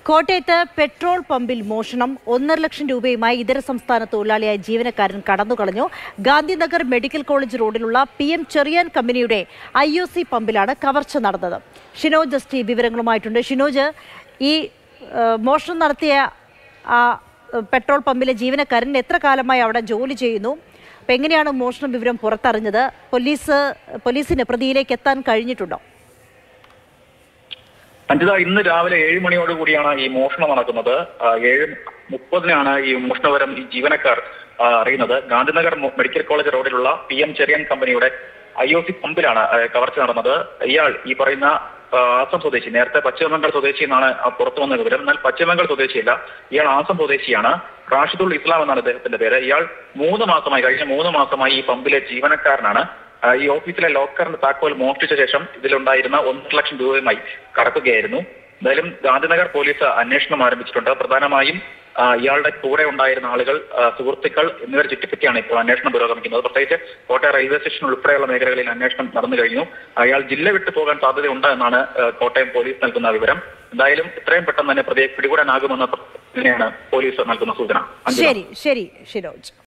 കോട്ടയത്ത് പെട്രോൾ പമ്പിൽ മോഷണം ഒന്നര ലക്ഷം രൂപയുമായി ഇതര സംസ്ഥാന തൊഴിലാളിയായ ജീവനക്കാരൻ കടന്നുകളഞ്ഞു ഗാന്ധിനഗർ മെഡിക്കൽ കോളേജ് റോഡിലുള്ള പി എം ചെറിയാൻ കമ്പനിയുടെ ഐ ഒ സി പമ്പിലാണ് കവർച്ച നടന്നത് ഷിനോജ് എസ് വിവരങ്ങളുമായിട്ടുണ്ട് ഷിനോജ് ഈ ആ, മോഷണം നടത്തിയ ആ പെട്രോൾ പമ്പിലെ ജീവനക്കാരൻ എത്ര കാലമായി അവിടെ ജോലി ചെയ്യുന്നു അപ്പം എങ്ങനെയാണ് മോഷണ വിവരം പുറത്തറിഞ്ഞത് പോലീസ് പോലീസിന് പ്രതിയിലേക്ക് എത്താൻ കഴിഞ്ഞിട്ടുണ്ടോ അഞ്ജിത ഇന്ന് രാവിലെ ഏഴ് മണിയോട് കൂടിയാണ് ഈ മോഷണം നടക്കുന്നത് ആ, ഏഴ് മുപ്പതിനാണ് ഈ മോഷണവരം ഈ ജീവനക്കാർ ആ, അറിയുന്നത് ഗാന്ധിനഗർ മൊ- മെഡിക്കൽ കോളേജ് റോഡിലുള്ള പി എം ചെറിയൻ കമ്പനിയുടെ ഐ ഒ സി പമ്പിലാണ് ആ, കവർച്ച നടന്നത് ഇയാൾ ഈ പറയുന്ന ആ, ആസം സ്വദേശി നേരത്തെ പശ്ചിമബംഗാൾ സ്വദേശി എന്നാണ് ആ പുറത്തു വന്ന വിവരം എന്നാൽ പശ്ചിമബംഗാൾ സ്വദേശിയല്ല ഇയാൾ ആസം സ്വദേശിയാണ് റാഷിദുൾ ഇസ്ലാം എന്നാണ് അദ്ദേഹത്തിന്റെ പേര് ഇയാൾ മൂന്ന് മാസമായി കഴിഞ്ഞ മൂന്ന് മാസമായി ഈ പമ്പിലെ ജീവനക്കാരനാണ് ആ, ഈ ഓഫീസിലെ ലോക്കറിന്റെ താക്കോൽ മോഷ്ടിച്ച ശേഷം ഇതിലുണ്ടായിരുന്ന ഒന്നര ലക്ഷം രൂപയുമായി കടക്കുകയായിരുന്നു എന്തായാലും ഗാന്ധിനഗർ പോലീസ് അന്വേഷണം ആരംഭിച്ചിട്ടുണ്ട് പ്രധാനമായും ആ, ഇയാളുടെ കൂടെ ഉണ്ടായിരുന്ന ആളുകൾ ആ, സുഹൃത്തുക്കൾ എന്നിവരെ ചുറ്റിപ്പറ്റിയാണ് ഇപ്പോൾ അന്വേഷണം പുരോഗമിക്കുന്നത് പ്രത്യേകിച്ച് കോട്ടയം റെയിൽവേ സ്റ്റേഷൻ ഉൾപ്പെടെയുള്ള മേഖലകളിൽ അന്വേഷണം നടന്നു കഴിഞ്ഞു അയാൾ ജില്ല വിട്ടു പോകാൻ സാധ്യതയുണ്ട് എന്നാണ് ആ, കോട്ടയം പോലീസ് നൽകുന്ന വിവരം എന്തായാലും എത്രയും പെട്ടെന്ന് തന്നെ പ്രതിയെ പിടികൂടാനാകുമെന്ന തന്നെയാണ് പോലീസ് നൽകുന്ന സൂചന അഞ്ജന. ശരി ശരി ഷിനോജ്